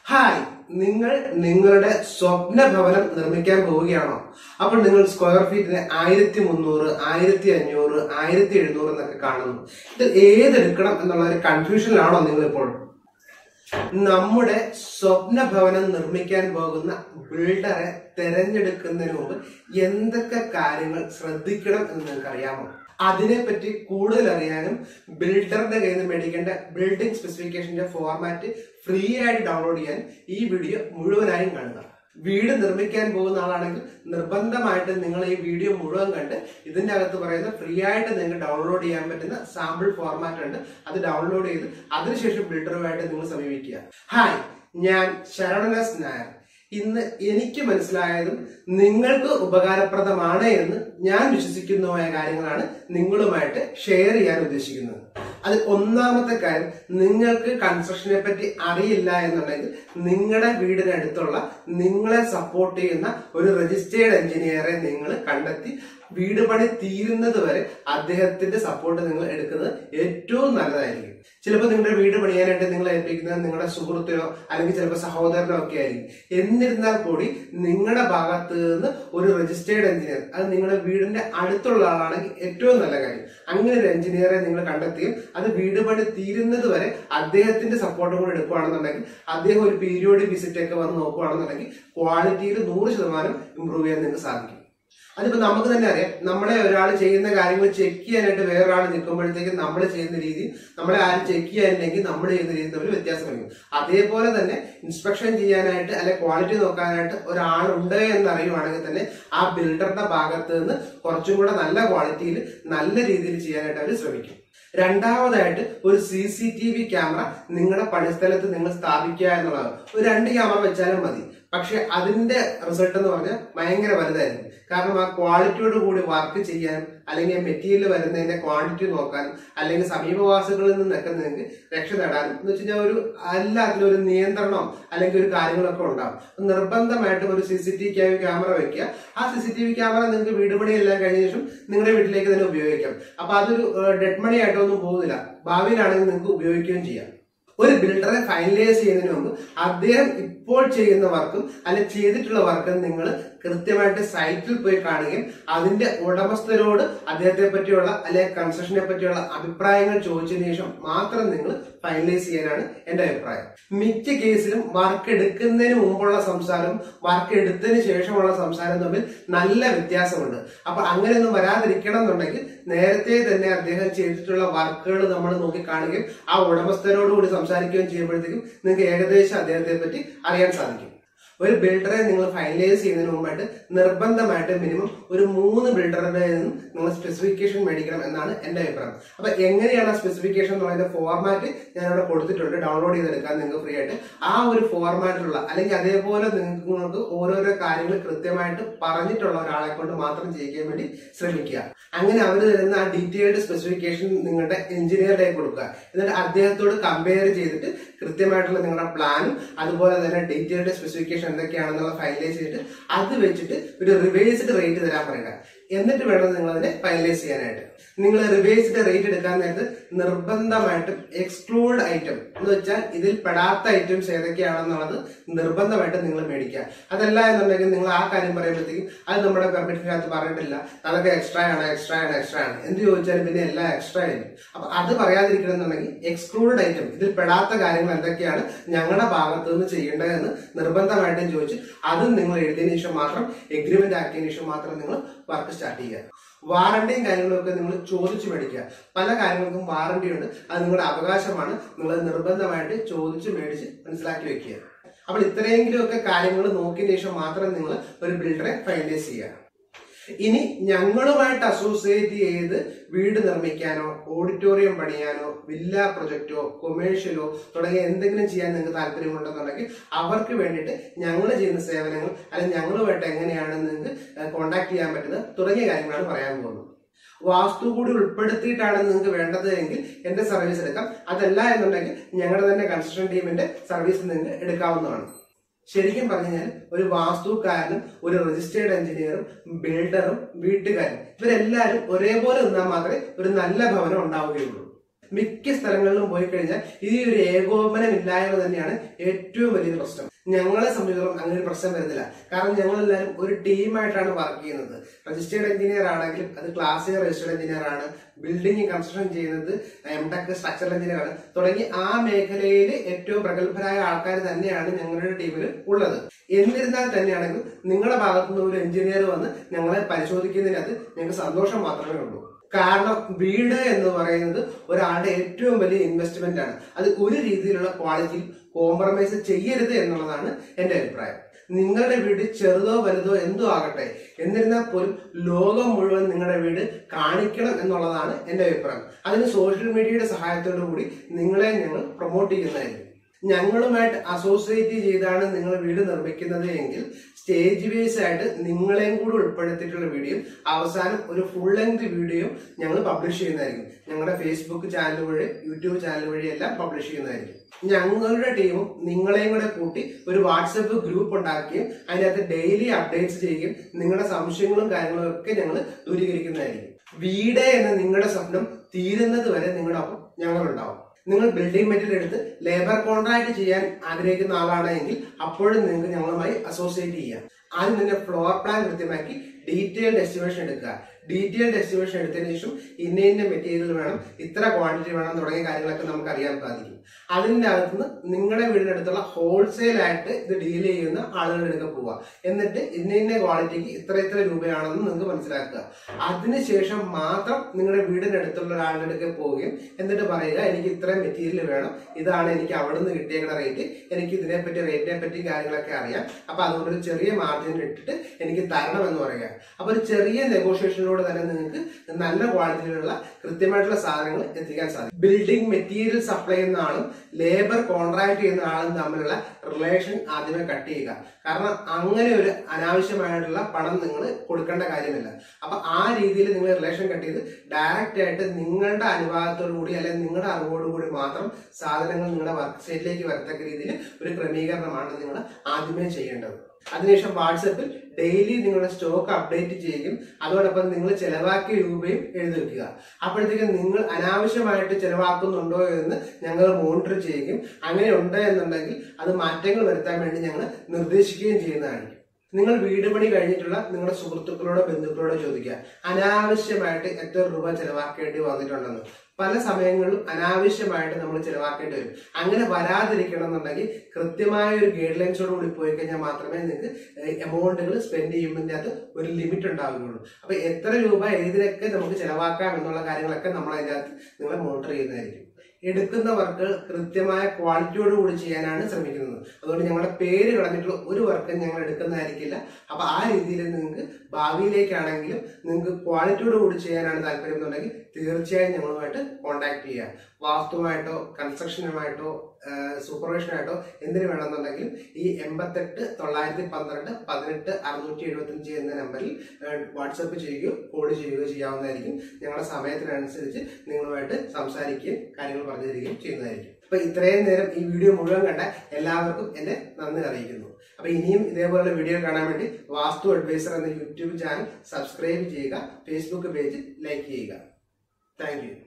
hi നിങ്ങൾ നിങ്ങളുടെ സ്വപ്ന ഭവനം നിർമ്മിക്കാൻ പോവുകയാണോ അപ്പോൾ നിങ്ങൾ സ്ക്വയർ ഫീറ്റിന് ആയിരത്തി മുന്നൂറ് ആയിരത്തി അഞ്ഞൂറ് ആയിരത്തി എഴുന്നൂറ് എന്നൊക്കെ കാണുന്നു ഇത് ഏതെടുക്കണം എന്നുള്ള ഒരു കൺഫ്യൂഷനിലാണോ നിങ്ങളിപ്പോൾ നമ്മുടെ സ്വപ്ന ഭവനം നിർമ്മിക്കാൻ പോകുന്ന ബിൽഡറെ തെരഞ്ഞെടുക്കുന്നതിന് മുമ്പ് എന്തൊക്കെ കാര്യങ്ങൾ ശ്രദ്ധിക്കണം എന്ന് നിങ്ങൾക്ക് അറിയാമോ അതിനെപ്പറ്റി കൂടുതൽ അറിയാനും ബിൽഡറിന്റെ കയ്യിൽ നിന്ന് മേടിക്കേണ്ട ബിൽഡിംഗ് സ്പെസിഫിക്കേഷന്റെ ഫോർമാറ്റ് ഫ്രീ ആയിട്ട് ഡൗൺലോഡ് ചെയ്യാൻ ഈ വീഡിയോ മുഴുവനായും കാണുക വീട് നിർമ്മിക്കാൻ പോകുന്ന ആളാണെങ്കിൽ നിർബന്ധമായിട്ട് നിങ്ങൾ ഈ വീഡിയോ മുഴുവൻ കണ്ട് ഇതിന്റെ അകത്ത് പറയുന്ന ഫ്രീ ആയിട്ട് നിങ്ങൾക്ക് ഡൗൺലോഡ് ചെയ്യാൻ പറ്റുന്ന സാമ്പിൾ ഫോർമാറ്റ് ഉണ്ട് അത് ഡൗൺലോഡ് ചെയ്ത് അതിനുശേഷം ബിൽഡറുമായിട്ട് നിങ്ങൾ സമീപിക്കുക ഹായ് ഞാൻ ശരണനസ് നായർ ഇന്ന് എനിക്ക് മനസ്സിലായതും നിങ്ങൾക്ക് ഉപകാരപ്രദമാണ് എന്ന് ഞാൻ വിശ്വസിക്കുന്നതുമായ കാര്യങ്ങളാണ് നിങ്ങളുമായിട്ട് ഷെയർ ചെയ്യാൻ ഉദ്ദേശിക്കുന്നത് അത് ഒന്നാമത്തെ കാര്യം നിങ്ങൾക്ക് കൺസ്ട്രക്ഷനെ പറ്റി അറിയില്ല എന്നുണ്ടെങ്കിൽ നിങ്ങളുടെ വീടിനടുത്തുള്ള നിങ്ങളെ സപ്പോർട്ട് ചെയ്യുന്ന ഒരു രജിസ്റ്റേർഡ് എഞ്ചിനീയറെ നിങ്ങൾ കണ്ടെത്തി വീട് പണി തീരുന്നത് വരെ അദ്ദേഹത്തിന്റെ സപ്പോർട്ട് നിങ്ങൾ എടുക്കുന്നത് ഏറ്റവും നല്ലതായിരിക്കും ചിലപ്പോൾ നിങ്ങളുടെ വീട് പണിയാനായിട്ട് നിങ്ങൾ ഏൽപ്പിക്കുന്നത് നിങ്ങളുടെ സുഹൃത്തിനോ അല്ലെങ്കിൽ ചിലപ്പോൾ സഹോദരനോ ഒക്കെ ആയിരിക്കും എന്നിരുന്നാൽ കൂടി നിങ്ങളുടെ ഭാഗത്ത് നിന്ന് ഒരു രജിസ്റ്റേർഡ് എഞ്ചിനീയർ അത് നിങ്ങളുടെ വീടിന്റെ അടുത്തുള്ള ആളാണെങ്കിൽ ഏറ്റവും നല്ല കാര്യം അങ്ങനെ ഒരു എഞ്ചിനീയറെ നിങ്ങൾ കണ്ടെത്തുകയും അത് വീട് പണി തീരുന്നത് വരെ അദ്ദേഹത്തിന്റെ സപ്പോർട്ടും കൂടെ എടുക്കുകയാണെന്നുണ്ടെങ്കിൽ അദ്ദേഹം ഒരു പീരിയോഡിക് വിസിറ്റ് ഒക്കെ വന്ന് നോക്കുകയാണെന്നുണ്ടെങ്കിൽ ക്വാളിറ്റിയിൽ നൂറ് ശതമാനം ഇമ്പ്രൂവ് ചെയ്യാൻ നിങ്ങൾക്ക് സാധിക്കും അതിപ്പോ നമുക്ക് തന്നെ അറിയാം നമ്മളെ ഒരാൾ ചെയ്യുന്ന കാര്യങ്ങൾ ചെക്ക് ചെയ്യാനായിട്ട് വേറൊരാൾ നിൽക്കുമ്പോഴത്തേക്കും നമ്മൾ ചെയ്യുന്ന രീതി നമ്മളെ ആരും ചെക്ക് ചെയ്യാനില്ലെങ്കിൽ നമ്മൾ ചെയ്യുന്ന രീതി തമ്മിൽ വ്യത്യാസം വരും അതേപോലെ തന്നെ ഇൻസ്പെക്ഷൻ ചെയ്യാനായിട്ട് അല്ലെ ക്വാളിറ്റി നോക്കാനായിട്ട് ഒരാളുണ്ട് എന്ന് അറിയുവാണെങ്കിൽ തന്നെ ആ ബിൽഡറുടെ ഭാഗത്ത് നിന്ന് കുറച്ചും കൂടെ നല്ല ക്വാളിറ്റിയിൽ നല്ല രീതിയിൽ ചെയ്യാനായിട്ട് അവർ ശ്രമിക്കും രണ്ടാമതായിട്ട് ഒരു C C T V camera നിങ്ങളുടെ പണിസ്ഥലത്ത് നിങ്ങൾ സ്ഥാപിക്കുക എന്നുള്ളതാണ് ഒരു രണ്ട് ക്യാമറ വെച്ചാലും മതി പക്ഷെ അതിന്റെ റിസൾട്ട് എന്ന് പറഞ്ഞാൽ ഭയങ്കര വലുതായിരിക്കും കാരണം ആ ക്വാളിറ്റിയോട് കൂടി വർക്ക് ചെയ്യാൻ അല്ലെങ്കിൽ മെറ്റീരിയൽ വരുന്നതിന്റെ ക്വാണ്ടിറ്റി നോക്കാനും അല്ലെങ്കിൽ സമീപവാസികളിൽ നിന്നൊക്കെ നിങ്ങൾക്ക് രക്ഷ നേടാനും എന്ന് വെച്ച് കഴിഞ്ഞാൽ ഒരു എല്ലാത്തിലും ഒരു നിയന്ത്രണം അല്ലെങ്കിൽ ഒരു കാര്യങ്ങളൊക്കെ ഉണ്ടാവും നിർബന്ധമായിട്ടും ഒരു സി സി ടി ക്യാമറ വെക്കുക ആ C C T V camera നിങ്ങൾക്ക് വീട് പണിയെല്ലാം കഴിഞ്ഞ ശേഷം നിങ്ങളുടെ വീട്ടിലേക്ക് തന്നെ ഉപയോഗിക്കാം അപ്പൊ അതൊരു ഡെഡ് മണി ആയിട്ടൊന്നും പോകുന്നില്ല ഭാവിയിലാണെങ്കിൽ നിങ്ങൾക്ക് ഉപയോഗിക്കുകയും ചെയ്യാം ഒരു ബിൽഡറെ ഫൈനലൈസ് ചെയ്യുന്നതിന് മുമ്പ് അദ്ദേഹം ഇപ്പോൾ ചെയ്യുന്ന വർക്കും അല്ലെങ്കിൽ ചെയ്തിട്ടുള്ള വർക്കും നിങ്ങൾ കൃത്യമായിട്ട് സൈറ്റിൽ പോയി കാണുകയും അതിന്റെ ഉടമസ്ഥരോട് അദ്ദേഹത്തെ പറ്റിയുള്ള അല്ലെങ്കിൽ കൺസ്ട്രക്ഷനെ പറ്റിയുള്ള അഭിപ്രായങ്ങൾ ചോദിച്ചതിന് ശേഷം മാത്രം നിങ്ങൾ ഫൈനലൈസ് ചെയ്യാനാണ് എന്റെ അഭിപ്രായം മിക്ക കേസിലും വർക്ക് എടുക്കുന്നതിന് മുമ്പുള്ള സംസാരവും വർക്ക് എടുത്തതിന് ശേഷമുള്ള സംസാരം തമ്മിൽ നല്ല വ്യത്യാസമുണ്ട് അപ്പൊ അങ്ങനെയൊന്നും വരാതിരിക്കണം എന്നുണ്ടെങ്കിൽ നേരത്തെ തന്നെ അദ്ദേഹം ചെയ്തിട്ടുള്ള വർക്കുകൾ നമ്മൾ നോക്കി കാണുകയും ആ ഉടമസ്ഥരോടുകൂടി സംസാരിക്കുകയും ചെയ്യുമ്പോഴത്തേക്കും നിങ്ങൾക്ക് ഏകദേശം അദ്ദേഹത്തെ പറ്റി അറിയാൻ സാധിക്കും ഒരു ബിൽഡറെ നിങ്ങൾ ഫൈനലൈസ് ചെയ്യുന്നതിന് മുമ്പായിട്ട് നിർബന്ധമായിട്ട് മിനിമം ഒരു മൂന്ന് ബിൽഡറുടെ നിന്നും നിങ്ങൾ സ്പെസിഫിക്കേഷൻ മേടിക്കണം എന്നാണ് എന്റെ അഭിപ്രായം അപ്പൊ എങ്ങനെയാണ് ആ സ്പെസിഫിക്കേഷൻ എന്നുള്ളതിന്റെ ഫോർമാറ്റ് ഞാൻ അവിടെ കൊടുത്തിട്ടുണ്ട് ഡൗൺലോഡ് ചെയ്തെടുക്കാൻ നിങ്ങൾക്ക് ഫ്രീ ആയിട്ട് ആ ഒരു ഫോർമാറ്റിലുള്ള അല്ലെങ്കിൽ അതേപോലെ നിങ്ങൾക്ക് ഓരോരോ കാര്യങ്ങൾ കൃത്യമായിട്ട് പറഞ്ഞിട്ടുള്ള ഒരാളെ കൊണ്ട് മാത്രം ചെയ്യിക്കാൻ വേണ്ടി ശ്രമിക്കുക അങ്ങനെ അവർ തരുന്ന ആ ഡീറ്റെയിൽഡ് സ്പെസിഫിക്കേഷൻ നിങ്ങളുടെ എഞ്ചിനീയറുടെ കൊടുക്കുക എന്നിട്ട് അദ്ദേഹത്തോട് കമ്പയർ ചെയ്തിട്ട് കൃത്യമായിട്ടുള്ള നിങ്ങളുടെ പ്ലാനും അതുപോലെ തന്നെ ഡീറ്റെയിൽഡ് സ്പെസിഫിക്കേഷൻ എന്തൊക്കെയാണെന്നുള്ള ഫൈനലൈസ് ചെയ്തിട്ട് അത് വെച്ചിട്ട് ഒരു റിവേഴ്സ്ഡ് റേറ്റ് തരാൻ പറയുക എന്നിട്ട് വേണം നിങ്ങൾ അതിനെ ഫൈനലൈസ് ചെയ്യാനായിട്ട് നിങ്ങൾ റിവേഴ്സ്ഡ് റേറ്റ് എടുക്കാൻ നേരത്ത് നിർബന്ധമായിട്ടും എക്സ്ക്ലൂഡ് ഐറ്റം എന്ന് വെച്ചാൽ ഇതിൽ പെടാത്ത ഐറ്റംസ് ഏതൊക്കെയാണെന്നുള്ളത് നിർബന്ധമായിട്ട് നിങ്ങൾ മേടിക്കുക അതല്ല എന്നുണ്ടെങ്കിൽ നിങ്ങൾ ആ കാര്യം പറയുമ്പോഴത്തേക്കും അത് നമ്മുടെ പെർമിറ്റിനകത്ത് പറഞ്ഞിട്ടില്ല അതൊക്കെ എക്സ്ട്രാ ആണ് എക്സ്ട്രാ ആണ് എക്സ്ട്രാ ആണ് എന്ത് ചോദിച്ചാലും പിന്നെ എല്ലാം എക്സ്ട്രാ ആയിരിക്കും അപ്പൊ അത് പറയാതിരിക്കണം എന്നുണ്ടെങ്കിൽ എക്സ്ക്ലൂഡ് ഐറ്റം ഇതിൽ പെടാത്ത കാര്യങ്ങൾ എന്തൊക്കെയാണ് ഞങ്ങളുടെ ഭാഗത്തു നിന്ന് ചെയ്യേണ്ടതെന്ന് നിർബന്ധമായിട്ടും ചോദിച്ച് അതും നിങ്ങൾ എഴുതിയതിനു ശേഷം മാത്രം എഗ്രിമെന്റ് ആക്കിയതിനു ശേഷം മാത്രം നിങ്ങൾ വർക്ക് സ്റ്റാർട്ട് ചെയ്യുക വാറണ്ടിയും കാര്യങ്ങളൊക്കെ നിങ്ങൾ ചോദിച്ചു മേടിക്കുക പല കാര്യങ്ങൾക്കും വാറണ്ടി ഉണ്ട് അത് നിങ്ങളുടെ അവകാശമാണ് നിങ്ങൾ നിർബന്ധമായിട്ട് ചോദിച്ചു മേടിച്ച് മനസ്സിലാക്കി വെക്കുക അപ്പോൾ ഇത്രയെങ്കിലും ഒക്കെ കാര്യങ്ങൾ നോക്കിയതിനു ശേഷം മാത്രം നിങ്ങൾ ഒരു ബിൽഡറെ ഫൈനലൈസ് ചെയ്യുക ഇനി ഞങ്ങളുമായിട്ട് അസോസിയേറ്റ് ചെയ്ത് വീട് നിർമ്മിക്കാനോ ഓഡിറ്റോറിയം പണിയാനോ വില്ല പ്രൊജക്റ്റോ കൊമേഴ്ഷ്യലോ തുടങ്ങിയ എന്തെങ്കിലും ചെയ്യാൻ നിങ്ങൾക്ക് താല്പര്യമുണ്ടെന്നുണ്ടെങ്കിൽ അവർക്ക് വേണ്ടിയിട്ട് ഞങ്ങൾ ചെയ്യുന്ന സേവനങ്ങൾ അല്ലെങ്കിൽ ഞങ്ങളുമായിട്ട് എങ്ങനെയാണ് നിങ്ങൾക്ക് കോൺടാക്ട് ചെയ്യാൻ പറ്റുന്നത് തുടങ്ങിയ കാര്യങ്ങളാണ് പറയാൻ പോകുന്നത് വാസ്തു കൂടി ഉൾപ്പെടുത്തിയിട്ടാണ് നിങ്ങൾക്ക് വേണ്ടത് എങ്കിൽ എന്റെ സർവീസ് എടുക്കാം അതല്ല എന്നുണ്ടെങ്കിൽ ഞങ്ങളുടെ തന്നെ കൺസ്ട്രക്ഷൻ ടീമിന്റെ സർവീസ് നിങ്ങൾക്ക് എടുക്കാവുന്നതാണ് ശരിക്കും പറഞ്ഞു കഴിഞ്ഞാൽ ഒരു വാസ്തുക്കാരനും ഒരു രജിസ്റ്റേർഡ് എഞ്ചിനീയറും ബിൽഡറും വീട്ടുകാരും ഇവരെല്ലാവരും ഒരേപോലെ നിന്നാൽ മാത്രമേ ഒരു നല്ല ഭവനം ഉണ്ടാവുകയുള്ളൂ മിക്ക സ്ഥലങ്ങളിലും പോയി കഴിഞ്ഞാൽ ഈ ഒരു ഏകോപനം ഇല്ലായ്മ തന്നെയാണ് ഏറ്റവും വലിയ പ്രശ്നം ഞങ്ങളെ സംബന്ധിച്ചിടത്തോളം അങ്ങനെ ഒരു പ്രശ്നം വരുന്നില്ല കാരണം ഞങ്ങളെല്ലാവരും ഒരു ടീമായിട്ടാണ് വർക്ക് ചെയ്യുന്നത് രജിസ്റ്റേർഡ് എഞ്ചിനീയർ ആണെങ്കിലും അത് ക്ലാസ് രജിസ്റ്റേർഡ് എഞ്ചിനീയർ ആണ് ബിൽഡിംഗ് കൺസ്ട്രക്ഷൻ ചെയ്യുന്നത് എം ടെക് സ്ട്രക്ചറൽ എഞ്ചിനീയർ ആണ് തുടങ്ങി ആ മേഖലയിൽ ഏറ്റവും പ്രഗത്ഭരായ ആൾക്കാർ തന്നെയാണ് ഞങ്ങളുടെ ടീമിൽ ഉള്ളത് എന്നിരുന്നാൽ തന്നെയാണെങ്കിൽ നിങ്ങളുടെ ഭാഗത്തുനിന്ന് ഒരു എഞ്ചിനീയർ വന്ന് ഞങ്ങളെ പരിശോധിക്കുന്നതിനകത്ത് ഞങ്ങൾക്ക് സന്തോഷം മാത്രമേ ഉള്ളൂ കാരണം വീട് എന്ന് പറയുന്നത് ഒരാളുടെ ഏറ്റവും വലിയ ഇൻവെസ്റ്റ്മെന്റ് ആണ് അത് ഒരു രീതിയിലുള്ള ക്വാളിറ്റിയിൽ കോംപ്രമൈസ് ചെയ്യരുത് എന്നുള്ളതാണ് എന്റെ അഭിപ്രായം നിങ്ങളുടെ വീട് ചെറുതോ വലുതോ എന്തോ ആകട്ടെ എന്നിരുന്നാൽ പോലും ലോകം മുഴുവൻ നിങ്ങളുടെ വീട് കാണിക്കണം എന്നുള്ളതാണ് എന്റെ അഭിപ്രായം അതിന് സോഷ്യൽ മീഡിയയുടെ സഹായത്തോടു കൂടി നിങ്ങളെ ഞങ്ങൾ പ്രൊമോട്ട് ചെയ്യുന്നതായിരിക്കും ഞങ്ങളുമായിട്ട് അസോസിയേറ്റ് ചെയ്താണ് നിങ്ങൾ വീട് നിർമ്മിക്കുന്നത് എങ്കിൽ സ്റ്റേജ് ബേസ് ആയിട്ട് നിങ്ങളെയും കൂടി ഉൾപ്പെടുത്തിയിട്ടുള്ള വീഡിയോ അവസാനം ഒരു ഫുൾ ലെങ്ത് വീഡിയോ ഞങ്ങൾ പബ്ലിഷ് ചെയ്യുന്നതായിരിക്കും ഞങ്ങളുടെ ഫേസ്ബുക്ക് ചാനൽ വഴി യൂട്യൂബ് ചാനൽ വഴി എല്ലാം പബ്ലിഷ് ചെയ്യുന്നതായിരിക്കും ഞങ്ങളുടെ ടീമും നിങ്ങളെയും കൂടെ കൂട്ടി ഒരു വാട്സപ്പ് ഗ്രൂപ്പ് ഉണ്ടാക്കുകയും അതിനകത്ത് ഡെയിലി അപ്ഡേറ്റ്സ് ചെയ്യുകയും നിങ്ങളുടെ സംശയങ്ങളും കാര്യങ്ങളും ഒക്കെ ഞങ്ങൾ ദൂരീകരിക്കുന്നതായിരിക്കും വീട് എന്ന നിങ്ങളുടെ സ്വപ്നം തീരുന്നത് വരെ നിങ്ങളുടെ ഒപ്പം ഞങ്ങളുണ്ടാവും നിങ്ങൾ ബിൽഡിംഗ് മെറ്റീരിയൽ എടുത്ത് ലേബർ കോൺട്രാക്ട് ചെയ്യാൻ ആഗ്രഹിക്കുന്ന ആളാണെങ്കിൽ അപ്പോഴും നിങ്ങൾക്ക് ഞങ്ങളുമായി അസോസിയേറ്റ് ചെയ്യാം ആദ്യം തന്നെ ഫ്ലോർ പ്ലാൻ കൃത്യമാക്കി ഡീറ്റെയിൽഡ് എസ്റ്റിമേഷൻ എടുക്കുക ഡീറ്റെയിൽഡ് എസ്റ്റിമേഷൻ എടുത്തതിന് ശേഷം ഇന്ന ഇന്ന മെറ്റീരിയൽ വേണം ഇത്ര ക്വാണ്ടിറ്റി വേണം തുടങ്ങിയ കാര്യങ്ങളൊക്കെ നമുക്ക് അറിയാൻ സാധിക്കും അതിന്റെ അകത്തുനിന്ന് നിങ്ങളുടെ വീടിനടുത്തുള്ള ഹോൾസെയിൽ ആയിട്ട് ഇത് ഡീൽ ചെയ്യുന്ന ആളുകളുടെ അടുക്ക പോവുക എന്നിട്ട് ഇന്ന ഇന്ന ക്വാളിറ്റിക്ക് ഇത്ര ഇത്ര രൂപയാണെന്ന് നിങ്ങൾക്ക് മനസ്സിലാക്കുക അതിനുശേഷം മാത്രം നിങ്ങളുടെ വീടിനടുത്തുള്ള ഒരാളുടെ അടുക്ക പോവുകയും എന്നിട്ട് പറയുക എനിക്ക് ഇത്ര മെറ്റീരിയൽ വേണം ഇതാണ് എനിക്ക് അവിടെ നിന്ന് കിട്ടിയേക്കുന്ന റേറ്റ് എനിക്ക് ഇതിനെപ്പറ്റി റേറ്റിനെ പറ്റി കാര്യങ്ങളൊക്കെ അറിയാം അപ്പൊ അതുകൊണ്ട് ഒരു ചെറിയ മാർജിൻ ഇട്ടിട്ട് എനിക്ക് തരണം എന്ന് പറയുക അപ്പൊ ഒരു ചെറിയ നെഗോഷിയേഷനിലൂടെ തന്നെ നിങ്ങൾക്ക് നല്ല ക്വാളിറ്റിയിലുള്ള കൃത്യമായിട്ടുള്ള സാധനങ്ങൾ എത്തിക്കാൻ സാധിക്കും ബിൽഡിംഗ് മെറ്റീരിയൽ സപ്ലൈ ചെയ്യുന്ന ആളും ലേബർ കോൺട്രാക്ട് ചെയ്യുന്ന ആളും തമ്മിലുള്ള റിലേഷൻ ആദ്യമേ കട്ട് ചെയ്യുക കാരണം അങ്ങനെ ഒരു അനാവശ്യമായിട്ടുള്ള പണം നിങ്ങൾ കൊടുക്കേണ്ട കാര്യമില്ല അപ്പൊ ആ രീതിയിൽ നിങ്ങൾ റിലേഷൻ കട്ട് ചെയ്ത് ഡയറക്റ്റ് ആയിട്ട് നിങ്ങളുടെ അനുവാദത്തോടു കൂടി അല്ലെങ്കിൽ നിങ്ങളുടെ അറിവോടു കൂടി മാത്രം സാധനങ്ങൾ നിങ്ങളുടെ വർക്ക് സൈറ്റിലേക്ക് വരത്തക്ക രീതിയിൽ ഒരു ക്രമീകരണമാണ് നിങ്ങൾ ആദ്യമേ ചെയ്യേണ്ടത് അതിനുശേഷം വാട്സപ്പിൽ ഡെയിലി നിങ്ങളുടെ സ്റ്റോക്ക് അപ്ഡേറ്റ് ചെയ്യുകയും അതോടൊപ്പം നിങ്ങൾ ചെലവാക്കിയ രൂപയും എഴുതി വെക്കുക അപ്പോഴത്തേക്കും നിങ്ങൾ അനാവശ്യമായിട്ട് ചെലവാക്കുന്നുണ്ടോ എന്ന് ഞങ്ങൾ മോണിറ്റർ ചെയ്യുകയും അങ്ങനെ ഉണ്ട് എന്നുണ്ടെങ്കിൽ അത് മാറ്റങ്ങൾ വരുത്താൻ വേണ്ടി ഞങ്ങൾ നിർദ്ദേശിക്കുകയും ചെയ്യുന്നതായിരിക്കും നിങ്ങൾ വീട് പണി കഴിഞ്ഞിട്ടുള്ള നിങ്ങളുടെ സുഹൃത്തുക്കളോടോ ബന്ധുക്കളോടോ ചോദിക്കുക അനാവശ്യമായിട്ട് എത്ര രൂപ ചെലവാക്കേണ്ടി വന്നിട്ടുണ്ടെന്ന് പല സമയങ്ങളിലും അനാവശ്യമായിട്ട് നമ്മൾ ചെലവാക്കേണ്ടി വരും അങ്ങനെ വരാതിരിക്കണം എന്നുണ്ടെങ്കിൽ കൃത്യമായ ഒരു ഗൈഡ് ലൈൻസോട് കൂടി പോയി കഴിഞ്ഞാൽ മാത്രമേ നിങ്ങൾക്ക് എമൗണ്ടുകൾ സ്പെൻഡ് ചെയ്യുന്നതിൻ്റെ അകത്ത് ഒരു ലിമിറ്റ് ഉണ്ടാവുകയുള്ളൂ അപ്പൊ എത്ര രൂപ ഏതിനൊക്കെ നമുക്ക് ചെലവാക്കാം എന്നുള്ള കാര്യങ്ങളൊക്കെ നമ്മൾ അതിനകത്ത് നിങ്ങളെ മോണിറ്റർ ചെയ്യുന്നതായിരിക്കും എടുക്കുന്ന വർക്കുകൾ കൃത്യമായ ക്വാളിറ്റിയോട് കൂടി ചെയ്യാനാണ് ശ്രമിക്കുന്നത് അതുകൊണ്ട് ഞങ്ങളുടെ പേര് കളഞ്ഞിട്ടുള്ള ഒരു വർക്കും ഞങ്ങൾ എടുക്കുന്നതായിരിക്കില്ല അപ്പൊ ആ രീതിയിൽ നിങ്ങൾക്ക് ഭാവിയിലേക്കാണെങ്കിലും നിങ്ങൾക്ക് ക്വാളിറ്റിയോട് കൂടി ചെയ്യാനാണ് താല്പര്യം എന്നുണ്ടെങ്കിൽ തീർച്ചയായും ഞങ്ങളുമായിട്ട് കോൺടാക്ട് ചെയ്യുക വാസ്തുവുമായിട്ടോ കൺസ്ട്രക്ഷനുമായിട്ടോ സൂപ്പർവിഷനായിട്ടോ എന്തിനു വേണമെന്നുണ്ടെങ്കിലും ഈ എൺപത്തെട്ട് തൊള്ളായിരത്തി പന്ത്രണ്ട് പതിനെട്ട് അറുന്നൂറ്റി എഴുപത്തഞ്ച് എന്ന നമ്പറിൽ വാട്സപ്പ് ചെയ്യുകയോ കോൾ ചെയ്യുകയോ ചെയ്യാവുന്നതായിരിക്കും ഞങ്ങളുടെ സമയത്തിനനുസരിച്ച് നിങ്ങളുമായിട്ട് സംസാരിക്കുകയും കാര്യങ്ങൾ പറഞ്ഞു തരികയും ചെയ്യുന്നതായിരിക്കും അപ്പൊ ഇത്രയും നേരം ഈ വീഡിയോ മുഴുവൻ കണ്ട എല്ലാവർക്കും എന്നെ നന്ദി അറിയിക്കുന്നു അപ്പൊ ഇനിയും ഇതേപോലുള്ള വീഡിയോ കാണാൻ വേണ്ടി വാസ്തു അഡ്വൈസർ എന്ന യൂട്യൂബ് ചാനൽ സബ്സ്ക്രൈബ് ചെയ്യുക ഫേസ്ബുക്ക് പേജ് ലൈക്ക് ചെയ്യുക താങ്ക് യു